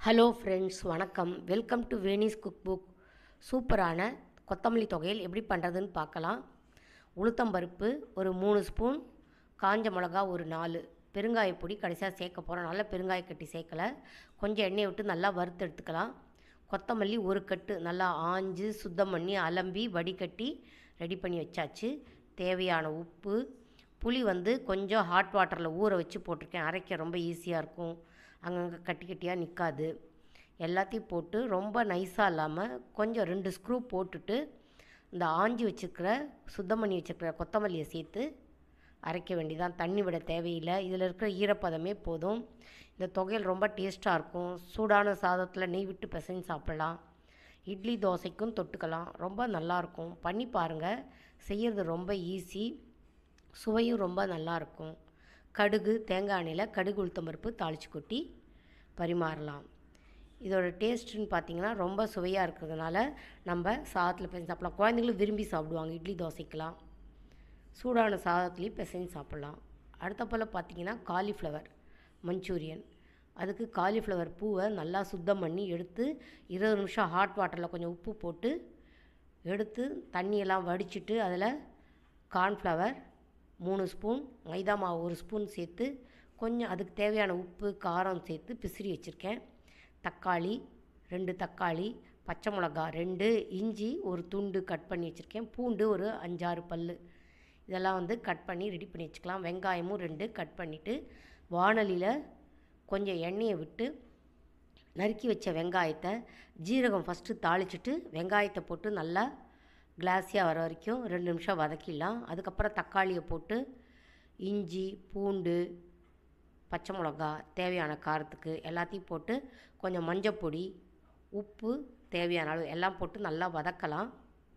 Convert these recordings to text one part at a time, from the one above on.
hello friends வணக்கம் welcome to Veni's cook book சூப்பரான கொத்தமல்லி தொகையில் எப்படி பண்ணுறதுன்னு பார்க்கலாம் உளுத்தம்பருப்பு ஒரு மூணு ஸ்பூன் காஞ்ச மிளகா ஒரு நாலு பெருங்காயப் பொடி கடைசியாக சேர்க்க போகிறோம் நல்லா பெருங்காய கட்டி சேர்க்கலை கொஞ்சம் எண்ணெயை விட்டு நல்லா வறுத்து எடுத்துக்கலாம் கொத்தமல்லி ஒரு கட்டு நல்லா ஆஞ்சு சுத்தம் பண்ணி அலம்பி வடிகட்டி ரெடி பண்ணி வச்சாச்சு தேவையான உப்பு புளி வந்து கொஞ்சம் ஹாட் வாட்டரில் ஊற வச்சு போட்டிருக்கேன் அரைக்க ரொம்ப ஈஸியாக இருக்கும் அங்கங்கே கட்டி கட்டியாக நிற்காது எல்லாத்தையும் போட்டு ரொம்ப நைஸாக இல்லாமல் கொஞ்சம் ரெண்டு ஸ்க்ரூ போட்டுட்டு இந்த ஆஞ்சி வச்சுருக்கிற சுத்தம் பண்ணி வச்சுருக்கிற கொத்தமல்லியை சேர்த்து அரைக்க வேண்டியதான் தண்ணி விட தேவையில்லை இதில் இருக்கிற ஈரப்பதமே போதும் இந்த தொகையல் ரொம்ப டேஸ்ட்டாக இருக்கும் சூடான சாதத்தில் நெய் விட்டு பிசைஞ்சு சாப்பிட்லாம் இட்லி தோசைக்கும் தொட்டுக்கலாம் ரொம்ப நல்லாயிருக்கும் பண்ணி பாருங்கள் செய்கிறது ரொம்ப ஈஸி சுவையும் ரொம்ப நல்லாயிருக்கும் கடுகு தேங்காய் எண்ணெயில் கடுகு உளுத்தம் பருப்பு தாளித்து கொட்டி பரிமாறலாம் இதோட டேஸ்ட்டுன்னு பார்த்தீங்கன்னா ரொம்ப சுவையாக இருக்கிறதுனால நம்ம சாதத்தில் பிசைஞ்சு சாப்பிடலாம் குழந்தைங்களும் விரும்பி சாப்பிடுவாங்க இட்லி தோசைக்கெலாம் சூடான சாதத்துலேயும் பிசைஞ்சு சாப்பிட்லாம் அடுத்த போல் பார்த்தீங்கன்னா காலிஃப்ளவர் மஞ்சூரியன் அதுக்கு காலிஃப்ளவர் பூவை நல்லா சுத்தம் பண்ணி எடுத்து இருபது நிமிஷம் ஹாட் வாட்டரில் கொஞ்சம் உப்பு போட்டு எடுத்து தண்ணியெல்லாம் வடிச்சிட்டு அதில் கார்ன்ஃப்ளவர் மூணு ஸ்பூன் மைதா மாவு ஒரு ஸ்பூன் சேர்த்து கொஞ்சம் அதுக்கு தேவையான உப்பு காரம் சேர்த்து பிசிறி வச்சுருக்கேன் தக்காளி ரெண்டு தக்காளி பச்சை மிளகா ரெண்டு இஞ்சி ஒரு துண்டு கட் பண்ணி வச்சுருக்கேன் பூண்டு ஒரு அஞ்சாறு பல் இதெல்லாம் வந்து கட் பண்ணி ரெடி பண்ணி வச்சுக்கலாம் வெங்காயமும் ரெண்டு கட் பண்ணிவிட்டு வானலியில் கொஞ்சம் எண்ணெயை விட்டு நறுக்கி வச்ச வெங்காயத்தை ஜீரகம் ஃபஸ்ட்டு தாளிச்சிட்டு வெங்காயத்தை போட்டு நல்லா கிளாஸியாக வர வரைக்கும் ரெண்டு நிமிஷம் வதக்கிடலாம் அதுக்கப்புறம் தக்காளியை போட்டு இஞ்சி பூண்டு பச்சை மிளகா தேவையான காரத்துக்கு எல்லாத்தையும் போட்டு கொஞ்சம் மஞ்சப்பொடி உப்பு தேவையான அளவு எல்லாம் போட்டு நல்லா வதக்கலாம்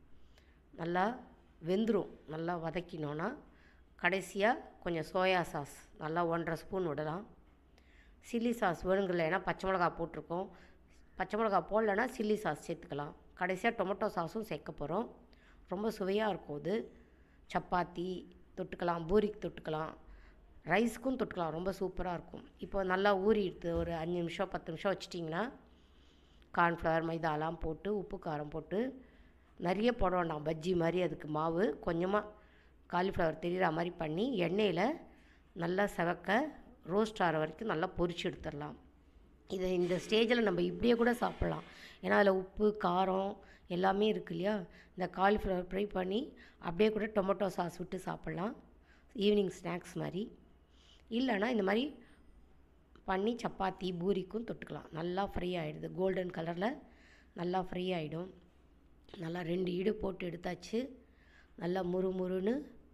நல்லா வெந்துடும் நல்லா வதக்கினோன்னா கடைசியாக கொஞ்சம் சோயா சாஸ் நல்லா ஒன்றரை ஸ்பூன் விடலாம் சில்லி சாஸ் வேணுங்கல ஏன்னா பச்சை மிளகா போட்டிருக்கோம் பச்சை மிளகா போடலன்னா சில்லி சாஸ் சேர்த்துக்கலாம் கடைசியாக டொமேட்டோ சாஸும் சேர்க்க போகிறோம் ரொம்ப சுவையாக இருக்கும் இது சப்பாத்தி தொட்டுக்கலாம் பூரிக்கு தொட்டுக்கலாம் ரைஸ்க்கும் தொட்டுக்கலாம் ரொம்ப சூப்பராக இருக்கும் இப்போ நல்லா ஊறி எடுத்து ஒரு அஞ்சு நிமிஷம் பத்து நிமிஷம் வச்சிட்டிங்கன்னா கார்ன்ஃப்ளவர் மைதாலாம் போட்டு உப்பு காரம் போட்டு நிறைய போட வேண்டாம் பஜ்ஜி மாதிரி அதுக்கு மாவு கொஞ்சமாக காலிஃப்ளவர் தெரிகிற மாதிரி பண்ணி எண்ணெயில் நல்லா செவக்க ரோஸ்ட் ஆகிற வரைக்கும் நல்லா பொரிச்சு எடுத்துடலாம் இதை இந்த ஸ்டேஜில் நம்ம இப்படியே கூட சாப்பிட்லாம் ஏன்னா அதில் உப்பு காரம் எல்லாமே இருக்கு இல்லையா இந்த காலிஃப்ளவர் ஃப்ரை பண்ணி அப்படியே கூட டொமேட்டோ சாஸ் விட்டு சாப்பிட்லாம் ஈவினிங் ஸ்நாக்ஸ் மாதிரி இல்லைன்னா இந்த மாதிரி பண்ணி சப்பாத்தி பூரிக்கும் தொட்டுக்கலாம் நல்லா ஃப்ரை ஆகிடுது கோல்டன் கலரில் நல்லா ஃப்ரை ஆகிடும் நல்லா ரெண்டு ஈடு போட்டு எடுத்தாச்சு நல்லா முறுமுறுன்னு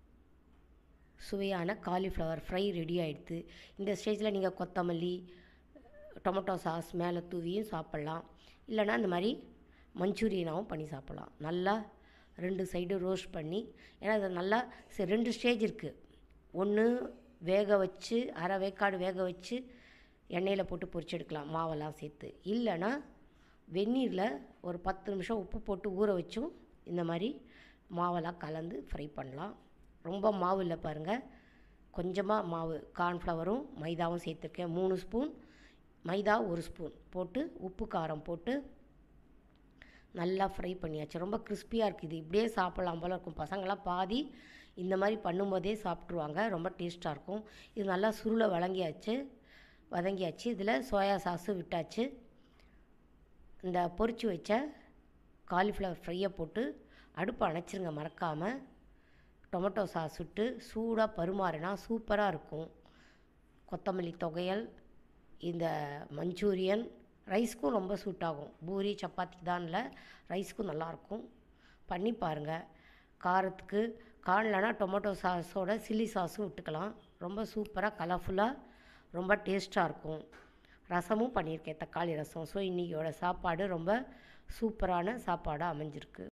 சுவையான காலிஃப்ளவர் ஃப்ரை ரெடி ஆகிடுது இந்த ஸ்டேஜில் நீங்கள் கொத்தமல்லி டொமேட்டோ சாஸ் மேலே தூவியும் சாப்பிட்லாம் இல்லைனா இந்த மாதிரி மஞ்சூரியனாகவும் பண்ணி சாப்பிட்லாம் நல்லா ரெண்டு சைடு ரோஸ்ட் பண்ணி ஏன்னா அது நல்லா சரி ரெண்டு ஸ்டேஜ் இருக்குது ஒன்று வேக வச்சு அரை வேக்காடு வேக வச்சு எண்ணெயில் போட்டு பொரிச்சு எடுக்கலாம் மாவெல்லாம் சேர்த்து இல்லைன்னா வெந்நீரில் ஒரு பத்து நிமிஷம் உப்பு போட்டு ஊற வச்சும் இந்த மாதிரி மாவெல்லாம் கலந்து ஃப்ரை பண்ணலாம் ரொம்ப மாவு இல்லை பாருங்கள் கொஞ்சமாக மாவு கார்ன்ஃப்ளவரும் மைதாவும் சேர்த்துருக்கேன் மூணு ஸ்பூன் மைதா ஒரு ஸ்பூன் போட்டு உப்பு காரம் போட்டு நல்லா ஃப்ரை பண்ணியாச்சு ரொம்ப கிறிஸ்பியாக இருக்குது இது இப்படியே சாப்பிட்லாம் போல் இருக்கும் பசங்களாம் பாதி இந்த மாதிரி பண்ணும்போதே சாப்பிட்ருவாங்க ரொம்ப டேஸ்ட்டாக இருக்கும் இது நல்லா சுருளை வழங்கியாச்சு வதங்கியாச்சு இதில் சோயா சாஸு விட்டாச்சு இந்த பொரிச்சு வச்ச காலிஃப்ளவர் ஃப்ரையை போட்டு அடுப்பை அணைச்சிருங்க மறக்காமல் டொமேட்டோ சாஸ் விட்டு சூடாக பரிமாறினா சூப்பராக இருக்கும் கொத்தமல்லி தொகையல் இந்த மஞ்சூரியன் ரைஸ்க்கும் ரொம்ப சூட் ஆகும் பூரி சப்பாத்திக்கு தான் இல்லை ரைஸ்க்கும் நல்லாயிருக்கும் பண்ணி பாருங்கள் காரத்துக்கு காணலனா டொமேட்டோ சாஸோட சில்லி சாஸும் விட்டுக்கலாம் ரொம்ப சூப்பராக கலர்ஃபுல்லாக ரொம்ப டேஸ்ட்டாக இருக்கும் ரசமும் பண்ணியிருக்கேன் தக்காளி ரசம் ஸோ இன்றைக்கியோட சாப்பாடு ரொம்ப சூப்பரான சாப்பாடாக அமைஞ்சிருக்கு